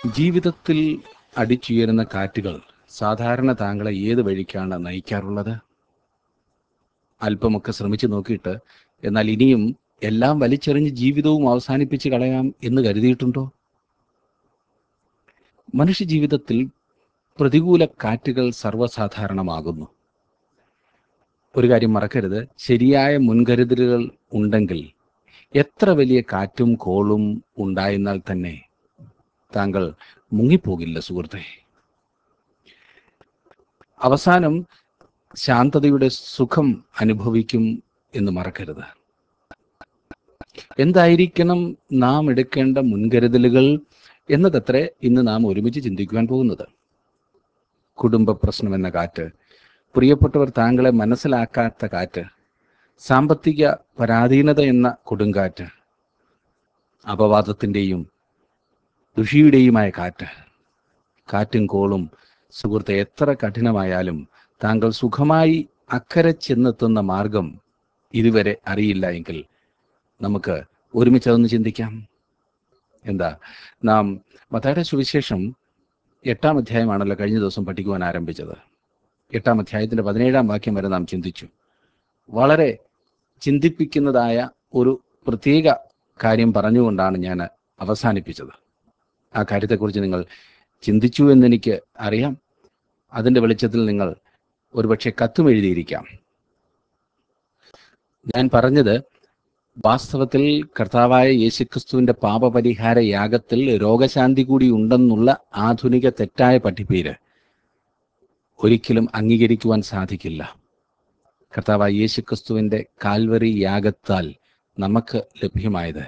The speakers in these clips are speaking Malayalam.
ജീവിതത്തിൽ അടിച്ചുയരുന്ന കാറ്റുകൾ സാധാരണ താങ്കളെ ഏത് വഴിക്കാണ് നയിക്കാറുള്ളത് അല്പമൊക്കെ ശ്രമിച്ചു നോക്കിയിട്ട് എന്നാൽ ഇനിയും എല്ലാം വലിച്ചെറിഞ്ഞ് ജീവിതവും അവസാനിപ്പിച്ച് കളയാം എന്ന് കരുതിയിട്ടുണ്ടോ മനുഷ്യ ജീവിതത്തിൽ പ്രതികൂല കാറ്റുകൾ സർവ്വസാധാരണമാകുന്നു ഒരു കാര്യം മറക്കരുത് ശരിയായ മുൻകരുതലുകൾ ഉണ്ടെങ്കിൽ എത്ര വലിയ കാറ്റും കോളും ഉണ്ടായിരുന്നാൽ തന്നെ താങ്കൾ മുങ്ങിപ്പോകില്ല സുഹൃത്തെ അവസാനം ശാന്തതയുടെ സുഖം അനുഭവിക്കും എന്ന് മറക്കരുത് എന്തായിരിക്കണം നാം എടുക്കേണ്ട മുൻകരുതലുകൾ എന്നതത്രേ ഇന്ന് നാം ഒരുമിച്ച് ചിന്തിക്കുവാൻ പോകുന്നത് കുടുംബ പ്രശ്നം എന്ന കാറ്റ് പ്രിയപ്പെട്ടവർ താങ്കളെ മനസ്സിലാക്കാത്ത കാറ്റ് സാമ്പത്തിക പരാധീനത എന്ന കൊടുങ്കാറ്റ് അപവാദത്തിൻ്റെയും ദുഷിയുടെയുമായ കാറ്റ് കാറ്റും കോളും സുഹൃത്തെ എത്ര കഠിനമായാലും താങ്കൾ സുഖമായി അക്കരെ ചെന്നെത്തുന്ന മാർഗം ഇതുവരെ അറിയില്ല എങ്കിൽ നമുക്ക് ഒരുമിച്ച് അതൊന്ന് ചിന്തിക്കാം എന്താ നാം മത്തായുടെ സുവിശേഷം എട്ടാം അധ്യായമാണല്ലോ കഴിഞ്ഞ ദിവസം പഠിക്കുവാൻ ആരംഭിച്ചത് എട്ടാം അധ്യായത്തിന്റെ പതിനേഴാം വാക്യം വരെ നാം ചിന്തിച്ചു വളരെ ചിന്തിപ്പിക്കുന്നതായ ഒരു പ്രത്യേക കാര്യം പറഞ്ഞുകൊണ്ടാണ് ഞാൻ അവസാനിപ്പിച്ചത് ആ കാര്യത്തെക്കുറിച്ച് നിങ്ങൾ ചിന്തിച്ചു എന്നെനിക്ക് അറിയാം അതിൻ്റെ വെളിച്ചത്തിൽ നിങ്ങൾ ഒരുപക്ഷെ കത്തും എഴുതിയിരിക്കാം ഞാൻ പറഞ്ഞത് വാസ്തവത്തിൽ കർത്താവായ യേശുക്രിസ്തുവിന്റെ പാപപരിഹാര യാഗത്തിൽ രോഗശാന്തി കൂടി ഉണ്ടെന്നുള്ള ആധുനിക തെറ്റായ പഠിപ്പീര് ഒരിക്കലും അംഗീകരിക്കുവാൻ സാധിക്കില്ല കർത്താവായ യേശുക്രിസ്തുവിന്റെ കാൽവറി യാഗത്താൽ നമുക്ക് ലഭ്യമായത്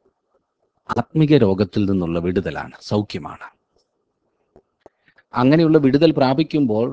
ആത്മിക രോഗത്തിൽ നിന്നുള്ള വിടുതലാണ് സൗഖ്യമാണ് അങ്ങനെയുള്ള വിടുതൽ പ്രാപിക്കുമ്പോൾ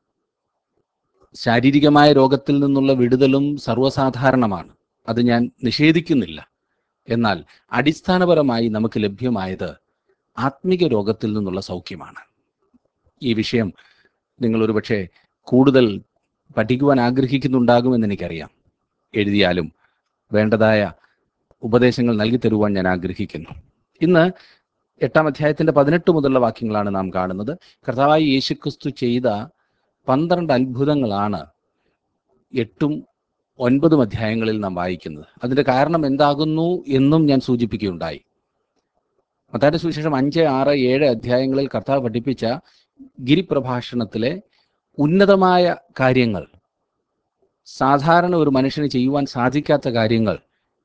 ശാരീരികമായ രോഗത്തിൽ നിന്നുള്ള വിടുതലും സർവ്വസാധാരണമാണ് അത് ഞാൻ നിഷേധിക്കുന്നില്ല എന്നാൽ അടിസ്ഥാനപരമായി നമുക്ക് ലഭ്യമായത് ആത്മിക രോഗത്തിൽ നിന്നുള്ള സൗഖ്യമാണ് ഈ വിഷയം നിങ്ങൾ ഒരുപക്ഷെ കൂടുതൽ പഠിക്കുവാൻ ആഗ്രഹിക്കുന്നുണ്ടാകുമെന്ന് എനിക്കറിയാം എഴുതിയാലും വേണ്ടതായ ഉപദേശങ്ങൾ നൽകി തരുവാൻ ഞാൻ ആഗ്രഹിക്കുന്നു ഇന്ന് എട്ടാം അധ്യായത്തിന്റെ പതിനെട്ട് മുതലുള്ള വാക്യങ്ങളാണ് നാം കാണുന്നത് കർത്താവായി യേശുക്രിസ്തു ചെയ്ത പന്ത്രണ്ട് അത്ഭുതങ്ങളാണ് എട്ടും ഒൻപതും അധ്യായങ്ങളിൽ നാം വായിക്കുന്നത് അതിന്റെ കാരണം എന്താകുന്നു എന്നും ഞാൻ സൂചിപ്പിക്കുകയുണ്ടായി മത്തായുടെ സുവിശേഷം അഞ്ച് ആറ് ഏഴ് അധ്യായങ്ങളിൽ കർത്താവ് പഠിപ്പിച്ച ഗിരിപ്രഭാഷണത്തിലെ ഉന്നതമായ കാര്യങ്ങൾ സാധാരണ ഒരു മനുഷ്യന് ചെയ്യുവാൻ സാധിക്കാത്ത കാര്യങ്ങൾ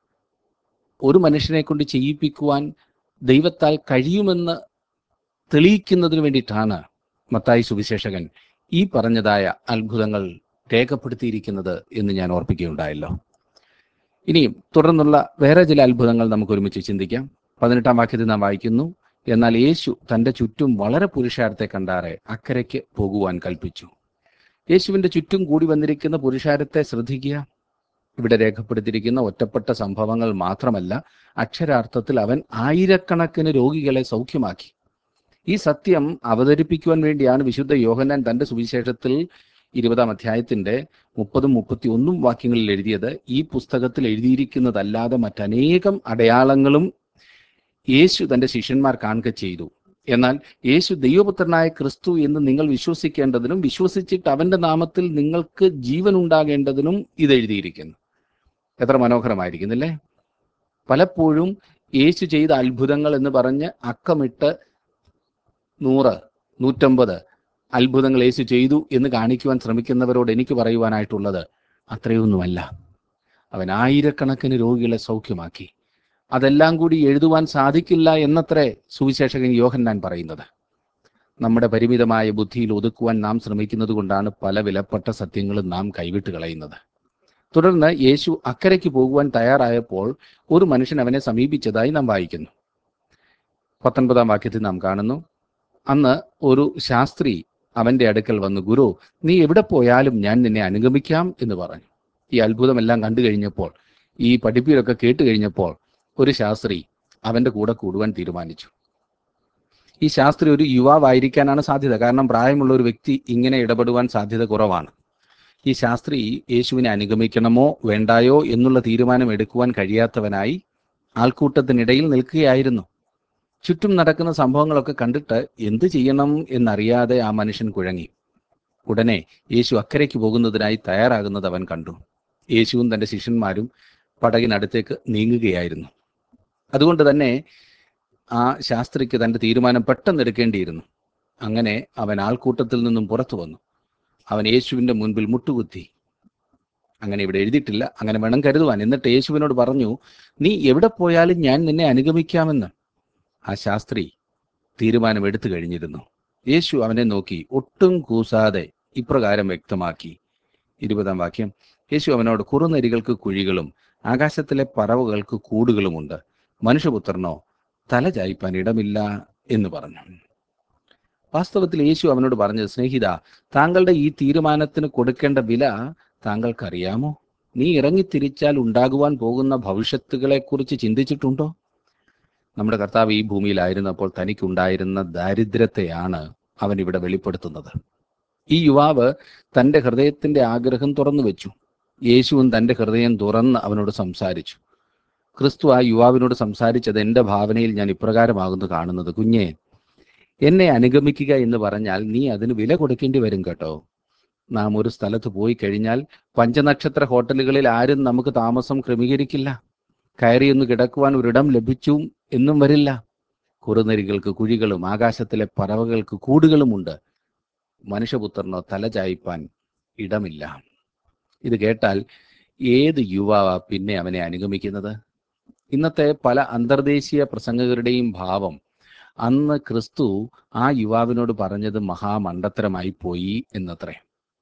ഒരു മനുഷ്യനെ കൊണ്ട് ചെയ്യിപ്പിക്കുവാൻ ദൈവത്താൽ കഴിയുമെന്ന് തെളിയിക്കുന്നതിന് വേണ്ടിയിട്ടാണ് മത്തായി സുവിശേഷകൻ ഈ പറഞ്ഞതായ അത്ഭുതങ്ങൾ രേഖപ്പെടുത്തിയിരിക്കുന്നത് എന്ന് ഞാൻ ഓർപ്പിക്കുകയുണ്ടായല്ലോ ഇനിയും തുടർന്നുള്ള വേറെ ചില അത്ഭുതങ്ങൾ നമുക്ക് ഒരുമിച്ച് ചിന്തിക്കാം പതിനെട്ടാം വാക്യത്തിൽ നാം വായിക്കുന്നു എന്നാൽ യേശു തന്റെ ചുറ്റും വളരെ പുരുഷാരത്തെ കണ്ടാറെ അക്കരയ്ക്ക് പോകുവാൻ കൽപ്പിച്ചു യേശുവിന്റെ ചുറ്റും കൂടി വന്നിരിക്കുന്ന പുരുഷാരത്തെ ശ്രദ്ധിക്കുക ഇവിടെ രേഖപ്പെടുത്തിയിരിക്കുന്ന ഒറ്റപ്പെട്ട സംഭവങ്ങൾ മാത്രമല്ല അക്ഷരാർത്ഥത്തിൽ അവൻ ആയിരക്കണക്കിന് രോഗികളെ സൗഖ്യമാക്കി ഈ സത്യം അവതരിപ്പിക്കുവാൻ വേണ്ടിയാണ് വിശുദ്ധ യോഹന്നാൻ തന്റെ സുവിശേഷത്തിൽ ഇരുപതാം അധ്യായത്തിന്റെ മുപ്പതും മുപ്പത്തി ഒന്നും വാക്യങ്ങളിൽ എഴുതിയത് ഈ പുസ്തകത്തിൽ എഴുതിയിരിക്കുന്നതല്ലാതെ മറ്റനേകം അടയാളങ്ങളും യേശു തന്റെ ശിഷ്യന്മാർ കാണുക ചെയ്തു എന്നാൽ യേശു ദൈവപുത്രനായ ക്രിസ്തു എന്ന് നിങ്ങൾ വിശ്വസിക്കേണ്ടതിനും വിശ്വസിച്ചിട്ട് അവന്റെ നാമത്തിൽ നിങ്ങൾക്ക് ജീവൻ ഉണ്ടാകേണ്ടതിനും ഇത് എഴുതിയിരിക്കുന്നു എത്ര മനോഹരമായിരിക്കുന്നില്ലേ പലപ്പോഴും യേശു ചെയ്ത അത്ഭുതങ്ങൾ എന്ന് പറഞ്ഞ് അക്കമിട്ട് നൂറ് നൂറ്റമ്പത് അത്ഭുതങ്ങൾ യേശു ചെയ്തു എന്ന് കാണിക്കുവാൻ ശ്രമിക്കുന്നവരോട് എനിക്ക് പറയുവാനായിട്ടുള്ളത് അത്രയൊന്നുമല്ല അവൻ ആയിരക്കണക്കിന് രോഗികളെ സൗഖ്യമാക്കി അതെല്ലാം കൂടി എഴുതുവാൻ സാധിക്കില്ല എന്നത്രേ സുവിശേഷകൻ യോഹന്നാൻ പറയുന്നത് നമ്മുടെ പരിമിതമായ ബുദ്ധിയിൽ ഒതുക്കുവാൻ നാം ശ്രമിക്കുന്നത് കൊണ്ടാണ് പല വിലപ്പെട്ട സത്യങ്ങളും നാം കൈവിട്ട് കളയുന്നത് തുടർന്ന് യേശു അക്കരയ്ക്ക് പോകുവാൻ തയ്യാറായപ്പോൾ ഒരു മനുഷ്യൻ അവനെ സമീപിച്ചതായി നാം വായിക്കുന്നു പത്തൊൻപതാം വാക്യത്തിൽ നാം കാണുന്നു അന്ന് ഒരു ശാസ്ത്രി അവന്റെ അടുക്കൽ വന്നു ഗുരു നീ എവിടെ പോയാലും ഞാൻ നിന്നെ അനുഗമിക്കാം എന്ന് പറഞ്ഞു ഈ അത്ഭുതമെല്ലാം കണ്ടു കഴിഞ്ഞപ്പോൾ ഈ പഠിപ്പിലൊക്കെ കേട്ട് കഴിഞ്ഞപ്പോൾ ഒരു ശാസ്ത്രി അവന്റെ കൂടെ കൂടുവാൻ തീരുമാനിച്ചു ഈ ശാസ്ത്രി ഒരു യുവാവായിരിക്കാനാണ് സാധ്യത കാരണം പ്രായമുള്ള ഒരു വ്യക്തി ഇങ്ങനെ ഇടപെടുവാൻ സാധ്യത കുറവാണ് ഈ ശാസ്ത്രി യേശുവിനെ അനുഗമിക്കണമോ വേണ്ടായോ എന്നുള്ള തീരുമാനം എടുക്കുവാൻ കഴിയാത്തവനായി ആൾക്കൂട്ടത്തിനിടയിൽ നിൽക്കുകയായിരുന്നു ചുറ്റും നടക്കുന്ന സംഭവങ്ങളൊക്കെ കണ്ടിട്ട് എന്ത് ചെയ്യണം എന്നറിയാതെ ആ മനുഷ്യൻ കുഴങ്ങി ഉടനെ യേശു അക്കരയ്ക്ക് പോകുന്നതിനായി തയ്യാറാകുന്നത് അവൻ കണ്ടു യേശുവും തന്റെ ശിഷ്യന്മാരും പടകിനടുത്തേക്ക് നീങ്ങുകയായിരുന്നു അതുകൊണ്ട് തന്നെ ആ ശാസ്ത്രിക്ക് തന്റെ തീരുമാനം പെട്ടെന്ന് എടുക്കേണ്ടിയിരുന്നു അങ്ങനെ അവൻ ആൾക്കൂട്ടത്തിൽ നിന്നും പുറത്തു വന്നു അവൻ യേശുവിന്റെ മുൻപിൽ മുട്ടുകുത്തി അങ്ങനെ ഇവിടെ എഴുതിയിട്ടില്ല അങ്ങനെ വേണം കരുതുവാൻ എന്നിട്ട് യേശുവിനോട് പറഞ്ഞു നീ എവിടെ പോയാലും ഞാൻ നിന്നെ അനുഗമിക്കാമെന്ന് ആ ശാസ്ത്രി തീരുമാനം എടുത്തു കഴിഞ്ഞിരുന്നു യേശു അവനെ നോക്കി ഒട്ടും കൂസാതെ ഇപ്രകാരം വ്യക്തമാക്കി ഇരുപതാം വാക്യം യേശു അവനോട് കുറുനരികൾക്ക് കുഴികളും ആകാശത്തിലെ പറവകൾക്ക് കൂടുകളുമുണ്ട് മനുഷ്യപുത്രനോ തല ചായ്പാൻ ഇടമില്ല എന്ന് പറഞ്ഞു വാസ്തവത്തിൽ യേശു അവനോട് പറഞ്ഞത് സ്നേഹിത താങ്കളുടെ ഈ തീരുമാനത്തിന് കൊടുക്കേണ്ട വില താങ്കൾക്കറിയാമോ നീ ഇറങ്ങിത്തിരിച്ചാൽ ഉണ്ടാകുവാൻ പോകുന്ന ഭവിഷ്യത്തുകളെക്കുറിച്ച് ചിന്തിച്ചിട്ടുണ്ടോ നമ്മുടെ കർത്താവ് ഈ ഭൂമിയിലായിരുന്നപ്പോൾ തനിക്കുണ്ടായിരുന്ന ദാരിദ്ര്യത്തെയാണ് അവൻ ഇവിടെ വെളിപ്പെടുത്തുന്നത് ഈ യുവാവ് തന്റെ ഹൃദയത്തിന്റെ ആഗ്രഹം തുറന്നു വെച്ചു യേശുവും തന്റെ ഹൃദയം തുറന്ന് അവനോട് സംസാരിച്ചു ക്രിസ്തു ആ യുവാവിനോട് സംസാരിച്ചത് എൻ്റെ ഭാവനയിൽ ഞാൻ ഇപ്രകാരമാകുന്നു കാണുന്നത് കുഞ്ഞെ എന്നെ അനുഗമിക്കുക എന്ന് പറഞ്ഞാൽ നീ അതിന് വില കൊടുക്കേണ്ടി വരും കേട്ടോ നാം ഒരു സ്ഥലത്ത് പോയി കഴിഞ്ഞാൽ പഞ്ചനക്ഷത്ര ഹോട്ടലുകളിൽ ആരും നമുക്ക് താമസം ക്രമീകരിക്കില്ല കയറിയൊന്ന് കിടക്കുവാൻ ഒരിടം ലഭിച്ചു എന്നും വരില്ല കുറുനരികൾക്ക് കുഴികളും ആകാശത്തിലെ പറവകൾക്ക് കൂടുകളുമുണ്ട് മനുഷ്യപുത്രനോ തല ചായ്പാൻ ഇടമില്ല ഇത് കേട്ടാൽ ഏത് യുവാവാ പിന്നെ അവനെ അനുഗമിക്കുന്നത് ഇന്നത്തെ പല അന്തർദേശീയ പ്രസംഗകരുടെയും ഭാവം അന്ന് ക്രിസ്തു ആ യുവാവിനോട് പറഞ്ഞത് മഹാമണ്ടത്തരമായി പോയി എന്നത്രേ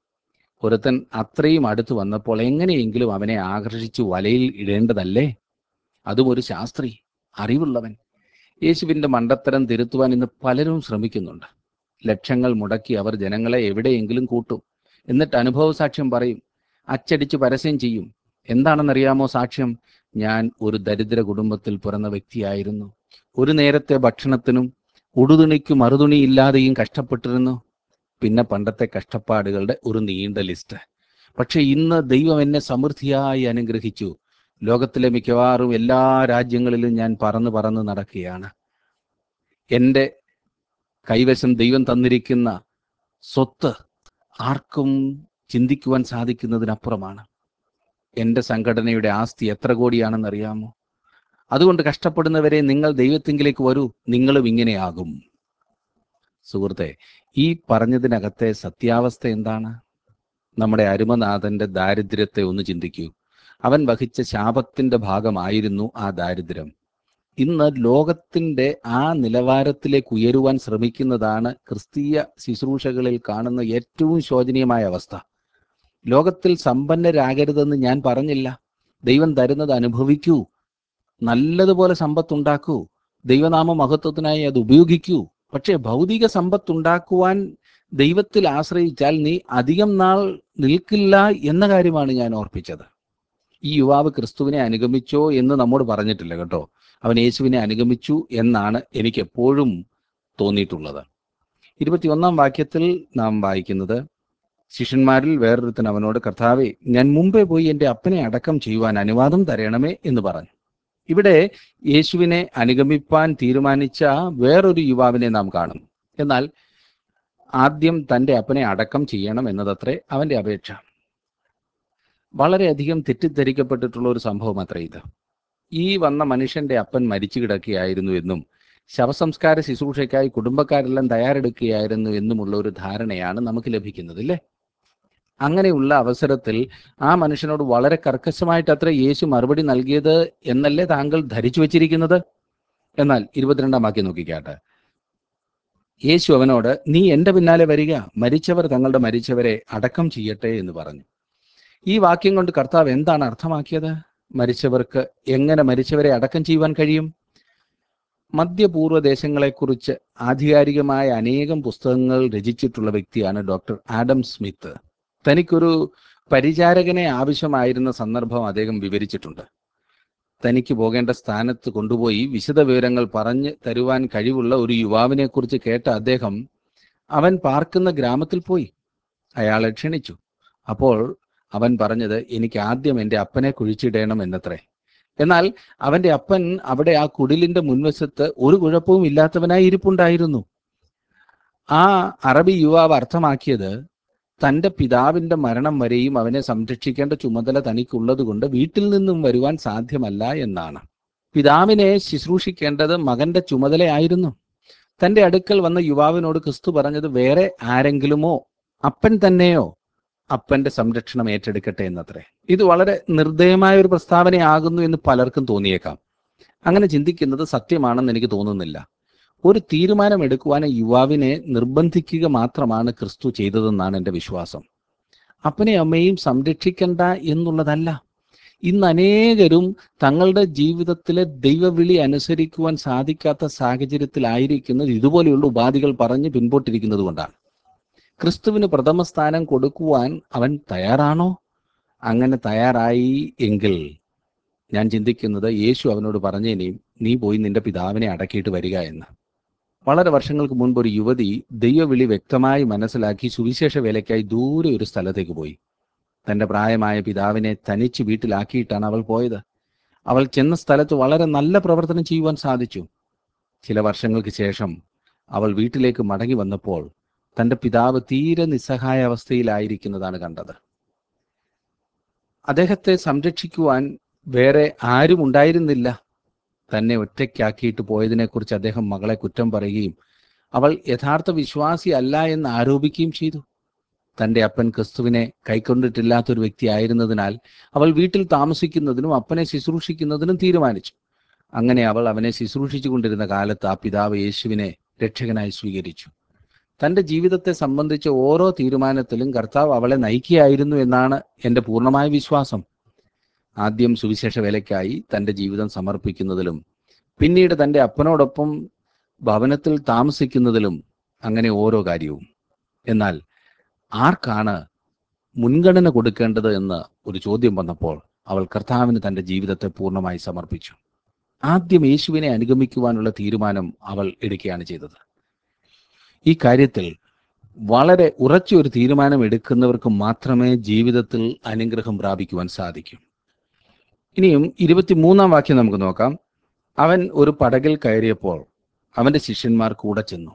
ഒരുത്തൻ അത്രയും അടുത്ത് വന്നപ്പോൾ എങ്ങനെയെങ്കിലും അവനെ ആകർഷിച്ചു വലയിൽ ഇടേണ്ടതല്ലേ അതും ഒരു ശാസ്ത്രി അറിവുള്ളവൻ യേശുവിന്റെ മണ്ടത്തരം തിരുത്തുവാൻ ഇന്ന് പലരും ശ്രമിക്കുന്നുണ്ട് ലക്ഷങ്ങൾ മുടക്കി അവർ ജനങ്ങളെ എവിടെയെങ്കിലും കൂട്ടും എന്നിട്ട് അനുഭവ സാക്ഷ്യം പറയും അച്ചടിച്ച് പരസ്യം ചെയ്യും എന്താണെന്നറിയാമോ സാക്ഷ്യം ഞാൻ ഒരു ദരിദ്ര കുടുംബത്തിൽ പിറന്ന വ്യക്തിയായിരുന്നു ഒരു നേരത്തെ ഭക്ഷണത്തിനും ഉടുതുണിക്കും മറുതുണി ഇല്ലാതെയും കഷ്ടപ്പെട്ടിരുന്നു പിന്നെ പണ്ടത്തെ കഷ്ടപ്പാടുകളുടെ ഒരു നീണ്ട ലിസ്റ്റ് പക്ഷെ ഇന്ന് ദൈവം എന്നെ സമൃദ്ധിയായി അനുഗ്രഹിച്ചു ലോകത്തിലെ മിക്കവാറും എല്ലാ രാജ്യങ്ങളിലും ഞാൻ പറന്ന് പറന്ന് നടക്കുകയാണ് എൻ്റെ കൈവശം ദൈവം തന്നിരിക്കുന്ന സ്വത്ത് ആർക്കും ചിന്തിക്കുവാൻ സാധിക്കുന്നതിനപ്പുറമാണ് എൻ്റെ സംഘടനയുടെ ആസ്തി എത്ര കോടിയാണെന്ന് അറിയാമോ അതുകൊണ്ട് കഷ്ടപ്പെടുന്നവരെ നിങ്ങൾ ദൈവത്തിങ്കിലേക്ക് വരൂ നിങ്ങളും ഇങ്ങനെയാകും സുഹൃത്തെ ഈ പറഞ്ഞതിനകത്തെ സത്യാവസ്ഥ എന്താണ് നമ്മുടെ അരുമനാഥന്റെ ദാരിദ്ര്യത്തെ ഒന്ന് ചിന്തിക്കൂ അവൻ വഹിച്ച ശാപത്തിന്റെ ഭാഗമായിരുന്നു ആ ദാരിദ്ര്യം ഇന്ന് ലോകത്തിന്റെ ആ നിലവാരത്തിലേക്ക് ഉയരുവാൻ ശ്രമിക്കുന്നതാണ് ക്രിസ്തീയ ശുശ്രൂഷകളിൽ കാണുന്ന ഏറ്റവും ശോചനീയമായ അവസ്ഥ ലോകത്തിൽ സമ്പന്നരാകരുതെന്ന് ഞാൻ പറഞ്ഞില്ല ദൈവം തരുന്നത് അനുഭവിക്കൂ നല്ലതുപോലെ സമ്പത്തുണ്ടാക്കൂ ദൈവനാമ മഹത്വത്തിനായി അത് ഉപയോഗിക്കൂ പക്ഷേ ഭൗതിക സമ്പത്തുണ്ടാക്കുവാൻ ദൈവത്തിൽ ആശ്രയിച്ചാൽ നീ അധികം നാൾ നിൽക്കില്ല എന്ന കാര്യമാണ് ഞാൻ ഓർപ്പിച്ചത് ഈ യുവാവ് ക്രിസ്തുവിനെ അനുഗമിച്ചോ എന്ന് നമ്മോട് പറഞ്ഞിട്ടില്ല കേട്ടോ അവൻ യേശുവിനെ അനുഗമിച്ചു എന്നാണ് എനിക്ക് എപ്പോഴും തോന്നിയിട്ടുള്ളത് ഇരുപത്തിയൊന്നാം വാക്യത്തിൽ നാം വായിക്കുന്നത് ശിഷ്യന്മാരിൽ വേറൊരുത്തൻ അവനോട് കർത്താവെ ഞാൻ മുമ്പേ പോയി എൻ്റെ അപ്പനെ അടക്കം ചെയ്യുവാൻ അനുവാദം തരണമേ എന്ന് പറഞ്ഞു ഇവിടെ യേശുവിനെ അനുഗമിപ്പാൻ തീരുമാനിച്ച വേറൊരു യുവാവിനെ നാം കാണും എന്നാൽ ആദ്യം തൻ്റെ അപ്പനെ അടക്കം ചെയ്യണം എന്നതത്രേ അവന്റെ അപേക്ഷ വളരെയധികം തെറ്റിദ്ധരിക്കപ്പെട്ടിട്ടുള്ള ഒരു സംഭവം അത്രേ ഇത് ഈ വന്ന മനുഷ്യന്റെ അപ്പൻ മരിച്ചു കിടക്കുകയായിരുന്നു എന്നും ശവസംസ്കാര ശുശ്രൂഷയ്ക്കായി കുടുംബക്കാരെല്ലാം തയ്യാറെടുക്കുകയായിരുന്നു എന്നുമുള്ള ഒരു ധാരണയാണ് നമുക്ക് ലഭിക്കുന്നത് അല്ലേ അങ്ങനെയുള്ള അവസരത്തിൽ ആ മനുഷ്യനോട് വളരെ കർക്കശമായിട്ട് അത്ര യേശു മറുപടി നൽകിയത് എന്നല്ലേ താങ്കൾ ധരിച്ചു വച്ചിരിക്കുന്നത് എന്നാൽ ഇരുപത്തിരണ്ടാം വാക്യം നോക്കിക്കാട്ടെ യേശു അവനോട് നീ എന്റെ പിന്നാലെ വരിക മരിച്ചവർ തങ്ങളുടെ മരിച്ചവരെ അടക്കം ചെയ്യട്ടെ എന്ന് പറഞ്ഞു ഈ വാക്യം കൊണ്ട് കർത്താവ് എന്താണ് അർത്ഥമാക്കിയത് മരിച്ചവർക്ക് എങ്ങനെ മരിച്ചവരെ അടക്കം ചെയ്യുവാൻ കഴിയും മധ്യപൂർവ്വ ദേശങ്ങളെക്കുറിച്ച് ആധികാരികമായ അനേകം പുസ്തകങ്ങൾ രചിച്ചിട്ടുള്ള വ്യക്തിയാണ് ഡോക്ടർ ആഡം സ്മിത്ത് തനിക്കൊരു പരിചാരകനെ ആവശ്യമായിരുന്ന സന്ദർഭം അദ്ദേഹം വിവരിച്ചിട്ടുണ്ട് തനിക്ക് പോകേണ്ട സ്ഥാനത്ത് കൊണ്ടുപോയി വിശദ വിവരങ്ങൾ പറഞ്ഞ് തരുവാൻ കഴിവുള്ള ഒരു യുവാവിനെ കുറിച്ച് കേട്ട അദ്ദേഹം അവൻ പാർക്കുന്ന ഗ്രാമത്തിൽ പോയി അയാളെ ക്ഷണിച്ചു അപ്പോൾ അവൻ പറഞ്ഞത് എനിക്ക് ആദ്യം എൻ്റെ അപ്പനെ കുഴിച്ചിടണം എന്നത്രേ എന്നാൽ അവന്റെ അപ്പൻ അവിടെ ആ കുടിലിന്റെ മുൻവശത്ത് ഒരു കുഴപ്പവും ഇല്ലാത്തവനായി ഇരിപ്പുണ്ടായിരുന്നു ആ അറബി യുവാവ് അർത്ഥമാക്കിയത് തന്റെ പിതാവിന്റെ മരണം വരെയും അവനെ സംരക്ഷിക്കേണ്ട ചുമതല തനിക്കുള്ളത് കൊണ്ട് വീട്ടിൽ നിന്നും വരുവാൻ സാധ്യമല്ല എന്നാണ് പിതാവിനെ ശുശ്രൂഷിക്കേണ്ടത് മകന്റെ ചുമതലയായിരുന്നു തന്റെ അടുക്കൽ വന്ന യുവാവിനോട് ക്രിസ്തു പറഞ്ഞത് വേറെ ആരെങ്കിലുമോ അപ്പൻ തന്നെയോ അപ്പന്റെ സംരക്ഷണം ഏറ്റെടുക്കട്ടെ എന്നത്രേ ഇത് വളരെ നിർദ്ദയമായ ഒരു പ്രസ്താവനയാകുന്നു എന്ന് പലർക്കും തോന്നിയേക്കാം അങ്ങനെ ചിന്തിക്കുന്നത് സത്യമാണെന്ന് എനിക്ക് തോന്നുന്നില്ല ഒരു തീരുമാനമെടുക്കുവാൻ യുവാവിനെ നിർബന്ധിക്കുക മാത്രമാണ് ക്രിസ്തു ചെയ്തതെന്നാണ് എൻ്റെ വിശ്വാസം അപ്പനെ അമ്മയും സംരക്ഷിക്കണ്ട എന്നുള്ളതല്ല ഇന്ന് അനേകരും തങ്ങളുടെ ജീവിതത്തിലെ ദൈവവിളി അനുസരിക്കുവാൻ സാധിക്കാത്ത സാഹചര്യത്തിലായിരിക്കുന്നത് ഇതുപോലെയുള്ള ഉപാധികൾ പറഞ്ഞ് പിൻപോട്ടിരിക്കുന്നത് കൊണ്ടാണ് ക്രിസ്തുവിന് പ്രഥമ സ്ഥാനം കൊടുക്കുവാൻ അവൻ തയ്യാറാണോ അങ്ങനെ തയ്യാറായി എങ്കിൽ ഞാൻ ചിന്തിക്കുന്നത് യേശു അവനോട് പറഞ്ഞേനെയും നീ പോയി നിന്റെ പിതാവിനെ അടക്കിയിട്ട് വരിക എന്ന് വളരെ വർഷങ്ങൾക്ക് മുൻപ് ഒരു യുവതി ദൈവവിളി വ്യക്തമായി മനസ്സിലാക്കി സുവിശേഷ വേലയ്ക്കായി ദൂരെ ഒരു സ്ഥലത്തേക്ക് പോയി തന്റെ പ്രായമായ പിതാവിനെ തനിച്ച് വീട്ടിലാക്കിയിട്ടാണ് അവൾ പോയത് അവൾ ചെന്ന സ്ഥലത്ത് വളരെ നല്ല പ്രവർത്തനം ചെയ്യുവാൻ സാധിച്ചു ചില വർഷങ്ങൾക്ക് ശേഷം അവൾ വീട്ടിലേക്ക് മടങ്ങി വന്നപ്പോൾ തന്റെ പിതാവ് തീരെ നിസ്സഹായ അവസ്ഥയിലായിരിക്കുന്നതാണ് കണ്ടത് അദ്ദേഹത്തെ സംരക്ഷിക്കുവാൻ വേറെ ആരും ഉണ്ടായിരുന്നില്ല തന്നെ ഒറ്റയ്ക്കാക്കിയിട്ട് പോയതിനെക്കുറിച്ച് അദ്ദേഹം മകളെ കുറ്റം പറയുകയും അവൾ യഥാർത്ഥ വിശ്വാസി അല്ല എന്ന് ആരോപിക്കുകയും ചെയ്തു തന്റെ അപ്പൻ ക്രിസ്തുവിനെ കൈക്കൊണ്ടിട്ടില്ലാത്തൊരു വ്യക്തിയായിരുന്നതിനാൽ അവൾ വീട്ടിൽ താമസിക്കുന്നതിനും അപ്പനെ ശുശ്രൂഷിക്കുന്നതിനും തീരുമാനിച്ചു അങ്ങനെ അവൾ അവനെ ശുശ്രൂഷിച്ചു കൊണ്ടിരുന്ന കാലത്ത് ആ പിതാവ് യേശുവിനെ രക്ഷകനായി സ്വീകരിച്ചു തന്റെ ജീവിതത്തെ സംബന്ധിച്ച ഓരോ തീരുമാനത്തിലും കർത്താവ് അവളെ നയിക്കുകയായിരുന്നു എന്നാണ് എൻ്റെ പൂർണ്ണമായ വിശ്വാസം ആദ്യം സുവിശേഷ വേലയ്ക്കായി തന്റെ ജീവിതം സമർപ്പിക്കുന്നതിലും പിന്നീട് തന്റെ അപ്പനോടൊപ്പം ഭവനത്തിൽ താമസിക്കുന്നതിലും അങ്ങനെ ഓരോ കാര്യവും എന്നാൽ ആർക്കാണ് മുൻഗണന കൊടുക്കേണ്ടത് എന്ന് ഒരു ചോദ്യം വന്നപ്പോൾ അവൾ കർത്താവിന് തന്റെ ജീവിതത്തെ പൂർണ്ണമായി സമർപ്പിച്ചു ആദ്യം യേശുവിനെ അനുഗമിക്കുവാനുള്ള തീരുമാനം അവൾ എടുക്കുകയാണ് ചെയ്തത് ഈ കാര്യത്തിൽ വളരെ ഉറച്ച ഒരു തീരുമാനം എടുക്കുന്നവർക്ക് മാത്രമേ ജീവിതത്തിൽ അനുഗ്രഹം പ്രാപിക്കുവാൻ സാധിക്കൂ ഇനിയും ഇരുപത്തിമൂന്നാം വാക്യം നമുക്ക് നോക്കാം അവൻ ഒരു പടകിൽ കയറിയപ്പോൾ അവന്റെ ശിഷ്യന്മാർ കൂടെ ചെന്നു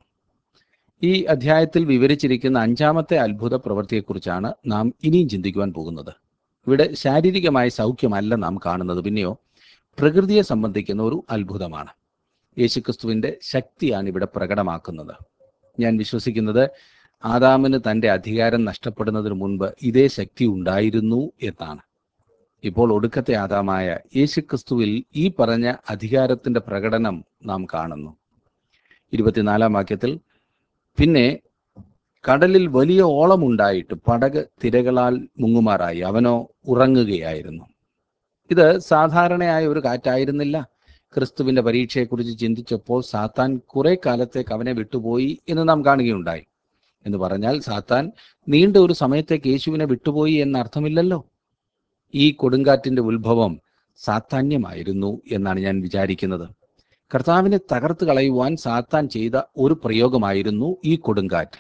ഈ അധ്യായത്തിൽ വിവരിച്ചിരിക്കുന്ന അഞ്ചാമത്തെ അത്ഭുത പ്രവൃത്തിയെക്കുറിച്ചാണ് നാം ഇനിയും ചിന്തിക്കുവാൻ പോകുന്നത് ഇവിടെ ശാരീരികമായ സൗഖ്യമല്ല നാം കാണുന്നത് പിന്നെയോ പ്രകൃതിയെ സംബന്ധിക്കുന്ന ഒരു അത്ഭുതമാണ് യേശുക്രിസ്തുവിന്റെ ശക്തിയാണ് ഇവിടെ പ്രകടമാക്കുന്നത് ഞാൻ വിശ്വസിക്കുന്നത് ആദാമിന് തന്റെ അധികാരം നഷ്ടപ്പെടുന്നതിന് മുൻപ് ഇതേ ശക്തി ഉണ്ടായിരുന്നു എന്നാണ് ഇപ്പോൾ ഒടുക്കത്തെ ആദാമായ യേശുക്രിസ്തുവിൽ ഈ പറഞ്ഞ അധികാരത്തിന്റെ പ്രകടനം നാം കാണുന്നു ഇരുപത്തിനാലാം വാക്യത്തിൽ പിന്നെ കടലിൽ വലിയ ഓളമുണ്ടായിട്ട് പടക് തിരകളാൽ മുങ്ങുമാറായി അവനോ ഉറങ്ങുകയായിരുന്നു ഇത് സാധാരണയായ ഒരു കാറ്റായിരുന്നില്ല ക്രിസ്തുവിന്റെ പരീക്ഷയെക്കുറിച്ച് ചിന്തിച്ചപ്പോൾ സാത്താൻ കുറെ കാലത്തേക്ക് അവനെ വിട്ടുപോയി എന്ന് നാം കാണുകയുണ്ടായി എന്ന് പറഞ്ഞാൽ സാത്താൻ നീണ്ട ഒരു സമയത്തേക്ക് യേശുവിനെ വിട്ടുപോയി എന്ന അർത്ഥമില്ലല്ലോ ഈ കൊടുങ്കാറ്റിന്റെ ഉത്ഭവം സാത്താന്യമായിരുന്നു എന്നാണ് ഞാൻ വിചാരിക്കുന്നത് കർത്താവിനെ തകർത്ത് കളയുവാൻ സാത്താൻ ചെയ്ത ഒരു പ്രയോഗമായിരുന്നു ഈ കൊടുങ്കാറ്റ്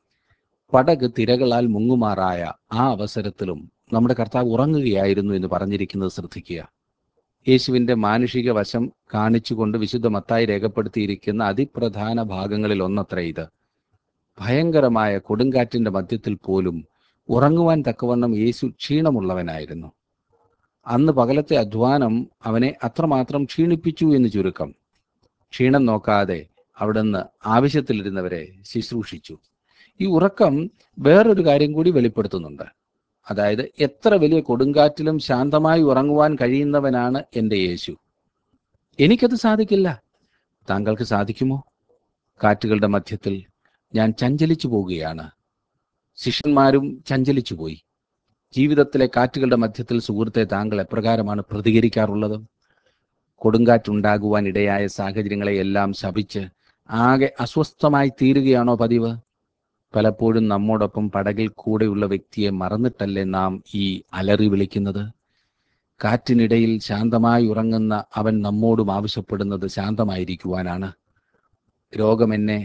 പടക് തിരകളാൽ മുങ്ങുമാറായ ആ അവസരത്തിലും നമ്മുടെ കർത്താവ് ഉറങ്ങുകയായിരുന്നു എന്ന് പറഞ്ഞിരിക്കുന്നത് ശ്രദ്ധിക്കുക യേശുവിന്റെ മാനുഷിക വശം കാണിച്ചുകൊണ്ട് വിശുദ്ധ മത്തായി രേഖപ്പെടുത്തിയിരിക്കുന്ന അതിപ്രധാന ഭാഗങ്ങളിൽ ഒന്നത്ര ഇത് ഭയങ്കരമായ കൊടുങ്കാറ്റിന്റെ മധ്യത്തിൽ പോലും ഉറങ്ങുവാൻ തക്കവണ്ണം യേശു ക്ഷീണമുള്ളവനായിരുന്നു അന്ന് പകലത്തെ അധ്വാനം അവനെ അത്രമാത്രം ക്ഷീണിപ്പിച്ചു എന്ന് ചുരുക്കം ക്ഷീണം നോക്കാതെ അവിടുന്ന് ആവശ്യത്തിലിരുന്നവരെ ശുശ്രൂഷിച്ചു ഈ ഉറക്കം വേറൊരു കാര്യം കൂടി വെളിപ്പെടുത്തുന്നുണ്ട് അതായത് എത്ര വലിയ കൊടുങ്കാറ്റിലും ശാന്തമായി ഉറങ്ങുവാൻ കഴിയുന്നവനാണ് എൻ്റെ യേശു എനിക്കത് സാധിക്കില്ല താങ്കൾക്ക് സാധിക്കുമോ കാറ്റുകളുടെ മധ്യത്തിൽ ഞാൻ ചഞ്ചലിച്ചു പോവുകയാണ് ശിഷ്യന്മാരും ചഞ്ചലിച്ചു പോയി ജീവിതത്തിലെ കാറ്റുകളുടെ മധ്യത്തിൽ സുഹൃത്തെ താങ്കൾ എപ്രകാരമാണ് പ്രതികരിക്കാറുള്ളത് കൊടുങ്കാറ്റുണ്ടാകുവാൻ ഇടയായ സാഹചര്യങ്ങളെ എല്ലാം ശപിച്ച് ആകെ അസ്വസ്ഥമായി തീരുകയാണോ പതിവ് പലപ്പോഴും നമ്മോടൊപ്പം പടകിൽ കൂടെയുള്ള വ്യക്തിയെ മറന്നിട്ടല്ലേ നാം ഈ അലറി വിളിക്കുന്നത് കാറ്റിനിടയിൽ ശാന്തമായി ഉറങ്ങുന്ന അവൻ നമ്മോടും ആവശ്യപ്പെടുന്നത് ശാന്തമായിരിക്കുവാനാണ് രോഗമെന്നെ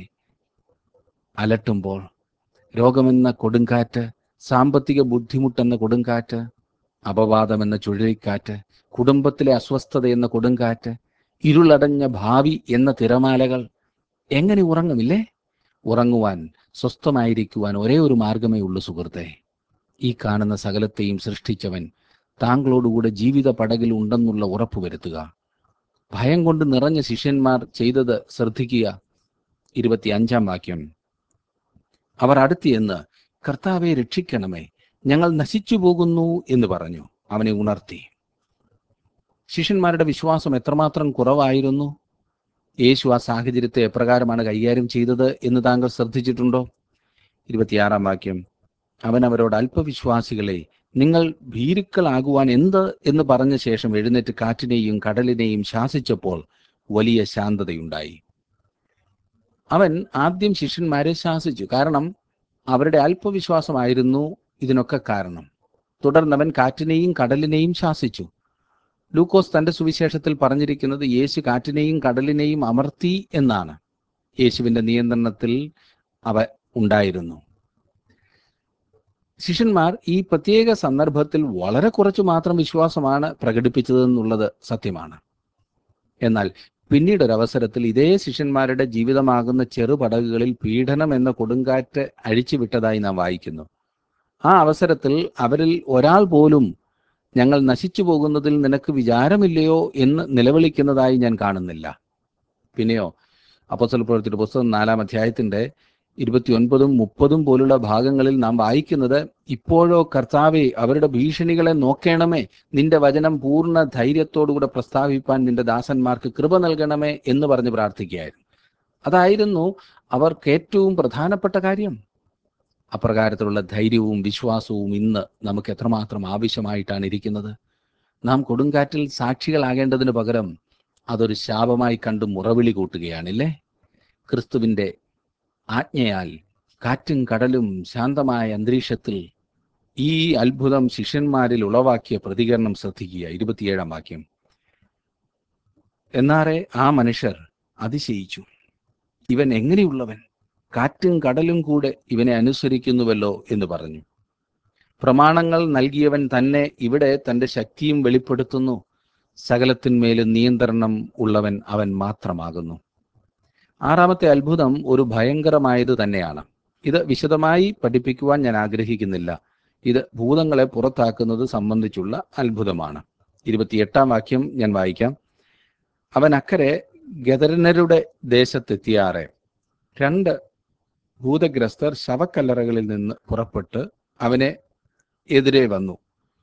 അലട്ടുമ്പോൾ രോഗമെന്ന കൊടുങ്കാറ്റ് സാമ്പത്തിക ബുദ്ധിമുട്ടെന്ന കൊടുങ്കാറ്റ് അപവാദം എന്ന ചുഴലിക്കാറ്റ് കുടുംബത്തിലെ അസ്വസ്ഥത എന്ന കൊടുങ്കാറ്റ് ഇരുളടഞ്ഞ ഭാവി എന്ന തിരമാലകൾ എങ്ങനെ ഉറങ്ങുമില്ലേ ഉറങ്ങുവാൻ സ്വസ്ഥമായിരിക്കുവാൻ ഒരേ ഒരു മാർഗമേ ഉള്ളൂ സുഹൃത്തെ ഈ കാണുന്ന സകലത്തെയും സൃഷ്ടിച്ചവൻ താങ്കളോടുകൂടെ ജീവിത പടകിൽ ഉണ്ടെന്നുള്ള ഉറപ്പ് വരുത്തുക ഭയം കൊണ്ട് നിറഞ്ഞ ശിഷ്യന്മാർ ചെയ്തത് ശ്രദ്ധിക്കുക ഇരുപത്തിയഞ്ചാം വാക്യം അവർ അടുത്തിയെന്ന് കർത്താവെ രക്ഷിക്കണമേ ഞങ്ങൾ നശിച്ചു പോകുന്നു എന്ന് പറഞ്ഞു അവനെ ഉണർത്തി ശിഷ്യന്മാരുടെ വിശ്വാസം എത്രമാത്രം കുറവായിരുന്നു യേശു ആ സാഹചര്യത്തെ എപ്രകാരമാണ് കൈകാര്യം ചെയ്തത് എന്ന് താങ്കൾ ശ്രദ്ധിച്ചിട്ടുണ്ടോ ഇരുപത്തിയാറാം വാക്യം അവൻ അവരോട് അല്പവിശ്വാസികളെ നിങ്ങൾ ഭീരുക്കളാകുവാൻ എന്ത് എന്ന് പറഞ്ഞ ശേഷം എഴുന്നേറ്റ് കാറ്റിനെയും കടലിനെയും ശാസിച്ചപ്പോൾ വലിയ ശാന്തതയുണ്ടായി അവൻ ആദ്യം ശിഷ്യന്മാരെ ശാസിച്ചു കാരണം അവരുടെ അല്പവിശ്വാസമായിരുന്നു ഇതിനൊക്കെ കാരണം തുടർന്നവൻ കാറ്റിനെയും കടലിനെയും ശാസിച്ചു ലൂക്കോസ് തന്റെ സുവിശേഷത്തിൽ പറഞ്ഞിരിക്കുന്നത് യേശു കാറ്റിനെയും കടലിനെയും അമർത്തി എന്നാണ് യേശുവിന്റെ നിയന്ത്രണത്തിൽ അവ ഉണ്ടായിരുന്നു ശിഷ്യന്മാർ ഈ പ്രത്യേക സന്ദർഭത്തിൽ വളരെ കുറച്ചു മാത്രം വിശ്വാസമാണ് പ്രകടിപ്പിച്ചതെന്നുള്ളത് സത്യമാണ് എന്നാൽ പിന്നീട് ഒരു അവസരത്തിൽ ഇതേ ശിഷ്യന്മാരുടെ ജീവിതമാകുന്ന ചെറുപടകുകളിൽ പീഡനം എന്ന കൊടുങ്കാറ്റ് അഴിച്ചുവിട്ടതായി നാം വായിക്കുന്നു ആ അവസരത്തിൽ അവരിൽ ഒരാൾ പോലും ഞങ്ങൾ നശിച്ചു പോകുന്നതിൽ നിനക്ക് വിചാരമില്ലയോ എന്ന് നിലവിളിക്കുന്നതായി ഞാൻ കാണുന്നില്ല പിന്നെയോ അപ്പോസ്തല പ്രവൃത്തിയുടെ പുസ്തകം നാലാം അധ്യായത്തിന്റെ ഇരുപത്തിയൊൻപതും മുപ്പതും പോലുള്ള ഭാഗങ്ങളിൽ നാം വായിക്കുന്നത് ഇപ്പോഴോ കർത്താവെ അവരുടെ ഭീഷണികളെ നോക്കേണമേ നിന്റെ വചനം പൂർണ്ണ ധൈര്യത്തോടുകൂടെ പ്രസ്താവിപ്പാൻ നിന്റെ ദാസന്മാർക്ക് കൃപ നൽകണമേ എന്ന് പറഞ്ഞ് പ്രാർത്ഥിക്കുകയായിരുന്നു അതായിരുന്നു അവർക്ക് ഏറ്റവും പ്രധാനപ്പെട്ട കാര്യം അപ്രകാരത്തിലുള്ള ധൈര്യവും വിശ്വാസവും ഇന്ന് നമുക്ക് എത്രമാത്രം ആവശ്യമായിട്ടാണ് ഇരിക്കുന്നത് നാം കൊടുങ്കാറ്റിൽ സാക്ഷികളാകേണ്ടതിന് പകരം അതൊരു ശാപമായി കണ്ട് മുറവിളി കൂട്ടുകയാണില്ലേ ക്രിസ്തുവിന്റെ ആജ്ഞയാൽ കാറ്റും കടലും ശാന്തമായ അന്തരീക്ഷത്തിൽ ഈ അത്ഭുതം ശിഷ്യന്മാരിൽ ഉളവാക്കിയ പ്രതികരണം ശ്രദ്ധിക്കുക ഇരുപത്തിയേഴാം വാക്യം എന്നാറെ ആ മനുഷ്യർ അതിശയിച്ചു ഇവൻ എങ്ങനെയുള്ളവൻ കാറ്റും കടലും കൂടെ ഇവനെ അനുസരിക്കുന്നുവല്ലോ എന്ന് പറഞ്ഞു പ്രമാണങ്ങൾ നൽകിയവൻ തന്നെ ഇവിടെ തന്റെ ശക്തിയും വെളിപ്പെടുത്തുന്നു സകലത്തിന്മേലും നിയന്ത്രണം ഉള്ളവൻ അവൻ മാത്രമാകുന്നു ആറാമത്തെ അത്ഭുതം ഒരു ഭയങ്കരമായത് തന്നെയാണ് ഇത് വിശദമായി പഠിപ്പിക്കുവാൻ ഞാൻ ആഗ്രഹിക്കുന്നില്ല ഇത് ഭൂതങ്ങളെ പുറത്താക്കുന്നത് സംബന്ധിച്ചുള്ള അത്ഭുതമാണ് ഇരുപത്തിയെട്ടാം വാക്യം ഞാൻ വായിക്കാം അവൻ അക്കരെ ഗദരനരുടെ ദേശത്തെത്തിയാറെ രണ്ട് ഭൂതഗ്രസ്തർ ശവക്കല്ലറകളിൽ നിന്ന് പുറപ്പെട്ട് അവനെ എതിരെ വന്നു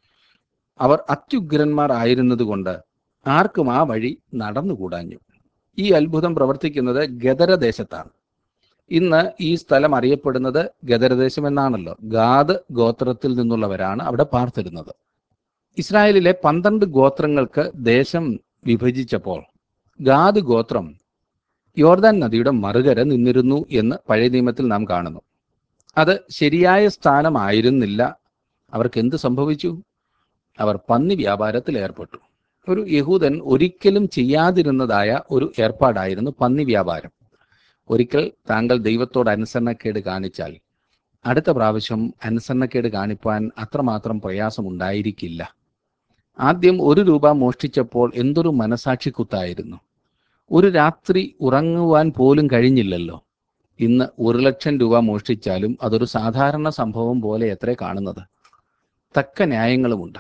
അവർ അത്യുഗ്രന്മാർ ആയിരുന്നതുകൊണ്ട് ആർക്കും ആ വഴി നടന്നുകൂടാഞ്ഞു ഈ അത്ഭുതം പ്രവർത്തിക്കുന്നത് ഗദരദേശത്താണ് ഇന്ന് ഈ സ്ഥലം അറിയപ്പെടുന്നത് ഗദരദേശം എന്നാണല്ലോ ഗാദ് ഗോത്രത്തിൽ നിന്നുള്ളവരാണ് അവിടെ പാർത്തിരുന്നത് ഇസ്രായേലിലെ പന്ത്രണ്ട് ഗോത്രങ്ങൾക്ക് ദേശം വിഭജിച്ചപ്പോൾ ഗാദ് ഗോത്രം യോർദാൻ നദിയുടെ മറുകര നിന്നിരുന്നു എന്ന് പഴയ നിയമത്തിൽ നാം കാണുന്നു അത് ശരിയായ സ്ഥാനമായിരുന്നില്ല അവർക്ക് എന്ത് സംഭവിച്ചു അവർ പന്നി വ്യാപാരത്തിൽ ഏർപ്പെട്ടു ഒരു യഹൂദൻ ഒരിക്കലും ചെയ്യാതിരുന്നതായ ഒരു ഏർപ്പാടായിരുന്നു പന്നി വ്യാപാരം ഒരിക്കൽ താങ്കൾ ദൈവത്തോട് അനുസരണക്കേട് കാണിച്ചാൽ അടുത്ത പ്രാവശ്യം അനുസരണക്കേട് കാണിപ്പാൻ അത്രമാത്രം പ്രയാസം ഉണ്ടായിരിക്കില്ല ആദ്യം ഒരു രൂപ മോഷ്ടിച്ചപ്പോൾ എന്തൊരു മനസാക്ഷി കുത്തായിരുന്നു ഒരു രാത്രി ഉറങ്ങുവാൻ പോലും കഴിഞ്ഞില്ലല്ലോ ഇന്ന് ഒരു ലക്ഷം രൂപ മോഷ്ടിച്ചാലും അതൊരു സാധാരണ സംഭവം പോലെ എത്ര കാണുന്നത് തക്ക ന്യായങ്ങളുമുണ്ട്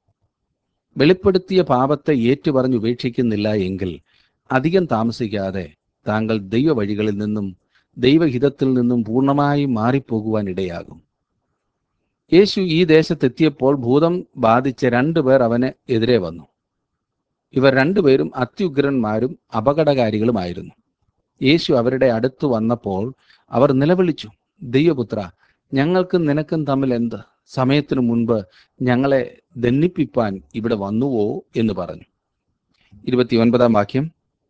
വെളിപ്പെടുത്തിയ പാപത്തെ ഏറ്റുപറഞ്ഞ് ഉപേക്ഷിക്കുന്നില്ല എങ്കിൽ അധികം താമസിക്കാതെ താങ്കൾ ദൈവവഴികളിൽ നിന്നും ദൈവഹിതത്തിൽ നിന്നും പൂർണ്ണമായി മാറിപ്പോകുവാൻ ഇടയാകും യേശു ഈ ദേശത്തെത്തിയപ്പോൾ ഭൂതം ബാധിച്ച രണ്ടുപേർ അവന് എതിരെ വന്നു ഇവർ രണ്ടുപേരും അത്യുഗ്രന്മാരും അപകടകാരികളുമായിരുന്നു യേശു അവരുടെ അടുത്ത് വന്നപ്പോൾ അവർ നിലവിളിച്ചു ദൈവപുത്ര ഞങ്ങൾക്കും നിനക്കും തമ്മിൽ എന്ത് സമയത്തിനു മുൻപ് ഞങ്ങളെ ദണ്ണിപ്പിപ്പാൻ ഇവിടെ വന്നുവോ എന്ന് പറഞ്ഞു ഇരുപത്തിയൊൻപതാം വാക്യം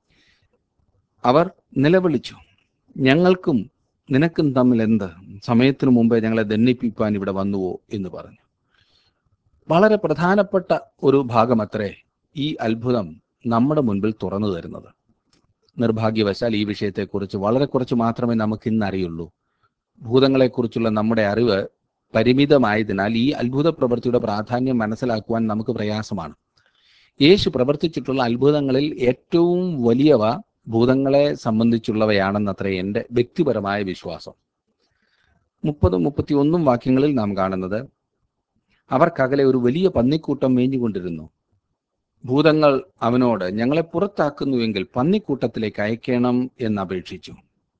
അവർ നിലവിളിച്ചു ഞങ്ങൾക്കും നിനക്കും തമ്മിൽ എന്ത് സമയത്തിനു മുമ്പേ ഞങ്ങളെ ദണ്ണിപ്പിപ്പാൻ ഇവിടെ വന്നുവോ എന്ന് പറഞ്ഞു വളരെ പ്രധാനപ്പെട്ട ഒരു ഭാഗമത്രേ ഈ അത്ഭുതം നമ്മുടെ മുൻപിൽ തുറന്നു തരുന്നത് നിർഭാഗ്യവശാൽ ഈ വിഷയത്തെക്കുറിച്ച് വളരെ കുറച്ച് മാത്രമേ നമുക്ക് ഇന്ന് അറിയുള്ളൂ ഭൂതങ്ങളെക്കുറിച്ചുള്ള നമ്മുടെ അറിവ് പരിമിതമായതിനാൽ ഈ അത്ഭുത പ്രവൃത്തിയുടെ പ്രാധാന്യം മനസ്സിലാക്കുവാൻ നമുക്ക് പ്രയാസമാണ് യേശു പ്രവർത്തിച്ചിട്ടുള്ള അത്ഭുതങ്ങളിൽ ഏറ്റവും വലിയവ ഭൂതങ്ങളെ സംബന്ധിച്ചുള്ളവയാണെന്നത്രേ എൻ്റെ വ്യക്തിപരമായ വിശ്വാസം മുപ്പതും മുപ്പത്തിയൊന്നും വാക്യങ്ങളിൽ നാം കാണുന്നത് അവർക്കകലെ ഒരു വലിയ പന്നിക്കൂട്ടം മേഞ്ഞുകൊണ്ടിരുന്നു ഭൂതങ്ങൾ അവനോട് ഞങ്ങളെ പുറത്താക്കുന്നുവെങ്കിൽ പന്നിക്കൂട്ടത്തിലേക്ക് അയക്കണം എന്ന് അപേക്ഷിച്ചു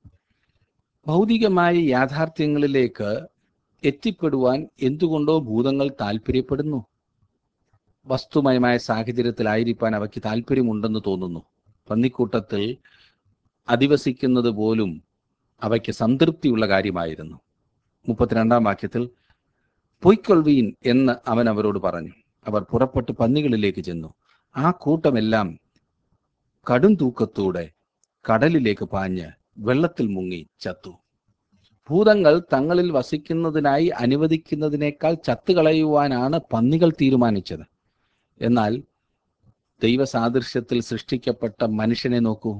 ഭൗതികമായ യാഥാർത്ഥ്യങ്ങളിലേക്ക് എത്തിപ്പെടുവാൻ എന്തുകൊണ്ടോ ഭൂതങ്ങൾ താല്പര്യപ്പെടുന്നു വസ്തുമയമായ സാഹചര്യത്തിലായിരിക്കാൻ അവയ്ക്ക് താല്പര്യമുണ്ടെന്ന് തോന്നുന്നു പന്നിക്കൂട്ടത്തിൽ അധിവസിക്കുന്നത് പോലും അവയ്ക്ക് സംതൃപ്തിയുള്ള കാര്യമായിരുന്നു മുപ്പത്തിരണ്ടാം വാക്യത്തിൽ പൊയ്ക്കൊൾവീൻ എന്ന് അവൻ അവരോട് പറഞ്ഞു അവർ പുറപ്പെട്ട് പന്നികളിലേക്ക് ചെന്നു ആ കൂട്ടമെല്ലാം കടും തൂക്കത്തോടെ കടലിലേക്ക് പാഞ്ഞ് വെള്ളത്തിൽ മുങ്ങി ചത്തു ഭൂതങ്ങൾ തങ്ങളിൽ വസിക്കുന്നതിനായി അനുവദിക്കുന്നതിനേക്കാൾ ചത്തുകളയുവാനാണ് പന്നികൾ തീരുമാനിച്ചത് എന്നാൽ ദൈവസാദൃശ്യത്തിൽ സൃഷ്ടിക്കപ്പെട്ട മനുഷ്യനെ നോക്കൂ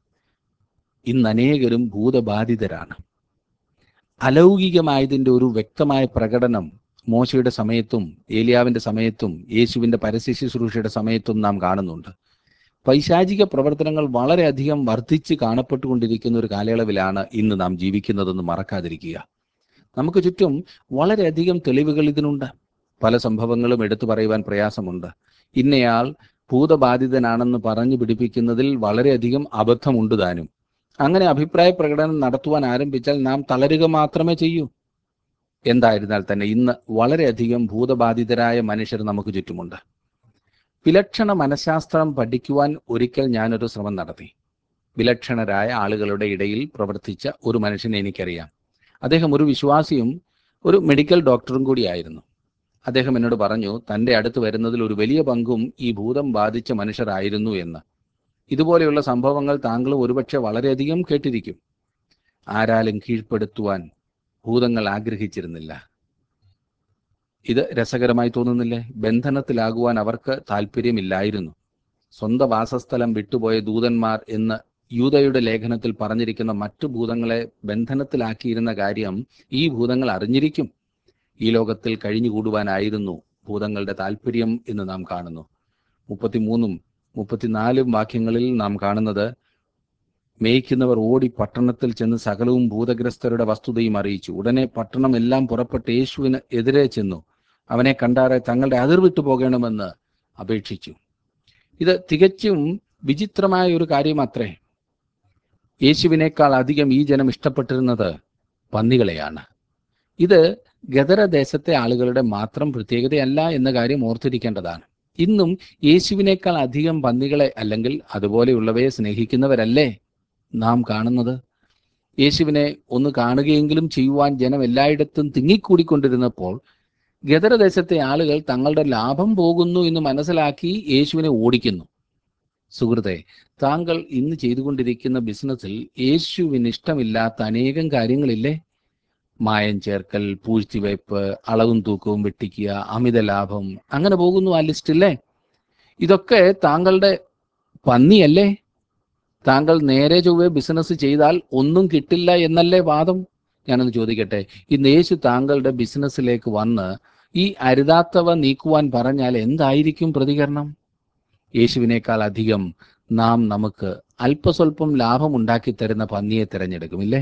ഇന്ന് അനേകരും ഭൂതബാധിതരാണ് അലൗകികമായതിൻ്റെ ഒരു വ്യക്തമായ പ്രകടനം മോശയുടെ സമയത്തും ഏലിയാവിന്റെ സമയത്തും യേശുവിന്റെ പരസ്യ ശുശ്രൂഷയുടെ സമയത്തും നാം കാണുന്നുണ്ട് പൈശാചിക പ്രവർത്തനങ്ങൾ വളരെയധികം വർദ്ധിച്ച് കാണപ്പെട്ടുകൊണ്ടിരിക്കുന്ന ഒരു കാലയളവിലാണ് ഇന്ന് നാം ജീവിക്കുന്നതെന്ന് മറക്കാതിരിക്കുക നമുക്ക് ചുറ്റും വളരെയധികം തെളിവുകൾ ഇതിനുണ്ട് പല സംഭവങ്ങളും എടുത്തു പറയുവാൻ പ്രയാസമുണ്ട് ഇന്നയാൾ ഭൂതബാധിതനാണെന്ന് പറഞ്ഞു പിടിപ്പിക്കുന്നതിൽ വളരെയധികം അബദ്ധമുണ്ട് താനും അങ്ങനെ അഭിപ്രായ പ്രകടനം നടത്തുവാൻ ആരംഭിച്ചാൽ നാം തളരുക മാത്രമേ ചെയ്യൂ എന്തായിരുന്നാൽ തന്നെ ഇന്ന് വളരെയധികം ഭൂതബാധിതരായ മനുഷ്യർ നമുക്ക് ചുറ്റുമുണ്ട് വിലക്ഷണ മനഃശാസ്ത്രം പഠിക്കുവാൻ ഒരിക്കൽ ഞാനൊരു ശ്രമം നടത്തി വിലക്ഷണരായ ആളുകളുടെ ഇടയിൽ പ്രവർത്തിച്ച ഒരു മനുഷ്യനെ എനിക്കറിയാം അദ്ദേഹം ഒരു വിശ്വാസിയും ഒരു മെഡിക്കൽ ഡോക്ടറും കൂടിയായിരുന്നു അദ്ദേഹം എന്നോട് പറഞ്ഞു തൻ്റെ അടുത്ത് വരുന്നതിൽ ഒരു വലിയ പങ്കും ഈ ഭൂതം ബാധിച്ച മനുഷ്യരായിരുന്നു എന്ന് ഇതുപോലെയുള്ള സംഭവങ്ങൾ താങ്കളും ഒരുപക്ഷെ വളരെയധികം കേട്ടിരിക്കും ആരാലും കീഴ്പ്പെടുത്തുവാൻ ഭൂതങ്ങൾ ആഗ്രഹിച്ചിരുന്നില്ല ഇത് രസകരമായി തോന്നുന്നില്ലേ ബന്ധനത്തിലാകുവാൻ അവർക്ക് താല്പര്യമില്ലായിരുന്നു സ്വന്തം വാസസ്ഥലം വിട്ടുപോയ ദൂതന്മാർ എന്ന് യൂതയുടെ ലേഖനത്തിൽ പറഞ്ഞിരിക്കുന്ന മറ്റു ഭൂതങ്ങളെ ബന്ധനത്തിലാക്കിയിരുന്ന കാര്യം ഈ ഭൂതങ്ങൾ അറിഞ്ഞിരിക്കും ഈ ലോകത്തിൽ കഴിഞ്ഞുകൂടുവാനായിരുന്നു ഭൂതങ്ങളുടെ താല്പര്യം എന്ന് നാം കാണുന്നു മുപ്പത്തിമൂന്നും മുപ്പത്തിനാലും വാക്യങ്ങളിൽ നാം കാണുന്നത് മേയ്ക്കുന്നവർ ഓടി പട്ടണത്തിൽ ചെന്ന് സകലവും ഭൂതഗ്രസ്തരുടെ വസ്തുതയും അറിയിച്ചു ഉടനെ പട്ടണം എല്ലാം പുറപ്പെട്ട് യേശുവിന് എതിരെ ചെന്നു അവനെ കണ്ടാറെ തങ്ങളുടെ അതിർ വിട്ടു പോകണമെന്ന് അപേക്ഷിച്ചു ഇത് തികച്ചും വിചിത്രമായ ഒരു കാര്യമത്രേ യേശുവിനേക്കാൾ അധികം ഈ ജനം ഇഷ്ടപ്പെട്ടിരുന്നത് പന്നികളെയാണ് ഇത് ഗദരദേശത്തെ ആളുകളുടെ മാത്രം പ്രത്യേകതയല്ല എന്ന കാര്യം ഓർത്തിരിക്കേണ്ടതാണ് ഇന്നും യേശുവിനേക്കാൾ അധികം പന്നികളെ അല്ലെങ്കിൽ അതുപോലെയുള്ളവയെ സ്നേഹിക്കുന്നവരല്ലേ നാം കാണുന്നത് യേശുവിനെ ഒന്ന് കാണുകയെങ്കിലും ചെയ്യുവാൻ ജനം എല്ലായിടത്തും തിങ്ങിക്കൂടിക്കൊണ്ടിരുന്നപ്പോൾ ഗദരദേശത്തെ ആളുകൾ തങ്ങളുടെ ലാഭം പോകുന്നു എന്ന് മനസ്സിലാക്കി യേശുവിനെ ഓടിക്കുന്നു സുഹൃത്തെ താങ്കൾ ഇന്ന് ചെയ്തുകൊണ്ടിരിക്കുന്ന ബിസിനസ്സിൽ യേശുവിന് ഇഷ്ടമില്ലാത്ത അനേകം കാര്യങ്ങളില്ലേ മായം ചേർക്കൽ പൂഴ്ത്തിവയ്പ് അളവും തൂക്കവും വെട്ടിക്കുക അമിത ലാഭം അങ്ങനെ പോകുന്നു ആ ലിസ്റ്റില്ലേ ഇതൊക്കെ താങ്കളുടെ പന്നിയല്ലേ താങ്കൾ നേരെ ചൊവ്വേ ബിസിനസ് ചെയ്താൽ ഒന്നും കിട്ടില്ല എന്നല്ലേ വാദം ഞാനൊന്ന് ചോദിക്കട്ടെ ഇന്ന് യേശു താങ്കളുടെ ബിസിനസ്സിലേക്ക് വന്ന് ഈ അരുതാത്തവ നീക്കുവാൻ പറഞ്ഞാൽ എന്തായിരിക്കും പ്രതികരണം യേശുവിനേക്കാൾ അധികം നാം നമുക്ക് അല്പസ്വല്പം ലാഭം ഉണ്ടാക്കി തരുന്ന പന്നിയെ തിരഞ്ഞെടുക്കുമില്ലേ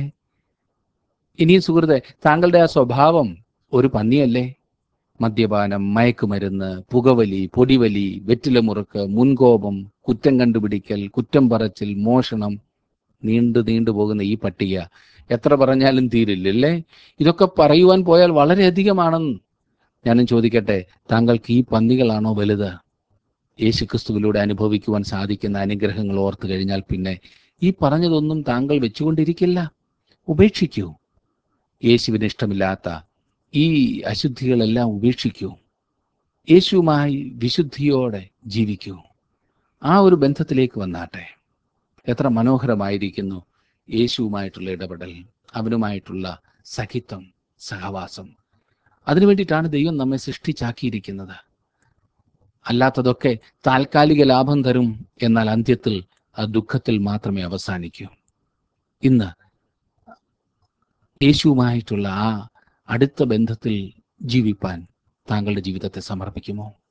ഇനിയും സുഹൃത്തെ താങ്കളുടെ ആ സ്വഭാവം ഒരു പന്നിയല്ലേ മദ്യപാനം മയക്കുമരുന്ന് പുകവലി പൊടിവലി വെറ്റിലമുറുക്ക് മുൻകോപം കുറ്റം കണ്ടുപിടിക്കൽ കുറ്റം പറച്ചിൽ മോഷണം നീണ്ടു നീണ്ടു പോകുന്ന ഈ പട്ടിക എത്ര പറഞ്ഞാലും തീരില്ലല്ലേ ഇതൊക്കെ പറയുവാൻ പോയാൽ വളരെയധികമാണെന്ന് ഞാനും ചോദിക്കട്ടെ താങ്കൾക്ക് ഈ പന്നികളാണോ വലുത് യേശുക്രിസ്തുവിലൂടെ അനുഭവിക്കുവാൻ സാധിക്കുന്ന അനുഗ്രഹങ്ങൾ ഓർത്തു കഴിഞ്ഞാൽ പിന്നെ ഈ പറഞ്ഞതൊന്നും താങ്കൾ വെച്ചുകൊണ്ടിരിക്കില്ല ഉപേക്ഷിക്കൂ യേശുവിന് ഇഷ്ടമില്ലാത്ത ഈ അശുദ്ധികളെല്ലാം ഉപേക്ഷിക്കൂ യേശുവുമായി വിശുദ്ധിയോടെ ജീവിക്കൂ ആ ഒരു ബന്ധത്തിലേക്ക് വന്നാട്ടെ എത്ര മനോഹരമായിരിക്കുന്നു യേശുവുമായിട്ടുള്ള ഇടപെടൽ അവനുമായിട്ടുള്ള സഖിത്വം സഹവാസം അതിനു വേണ്ടിയിട്ടാണ് ദൈവം നമ്മെ സൃഷ്ടിച്ചാക്കിയിരിക്കുന്നത് അല്ലാത്തതൊക്കെ താൽക്കാലിക ലാഭം തരും എന്നാൽ അന്ത്യത്തിൽ ആ ദുഃഖത്തിൽ മാത്രമേ അവസാനിക്കൂ ഇന്ന് യേശുവുമായിട്ടുള്ള ആ അടുത്ത ബന്ധത്തിൽ ജീവിപ്പാൻ താങ്കളുടെ ജീവിതത്തെ സമർപ്പിക്കുമോ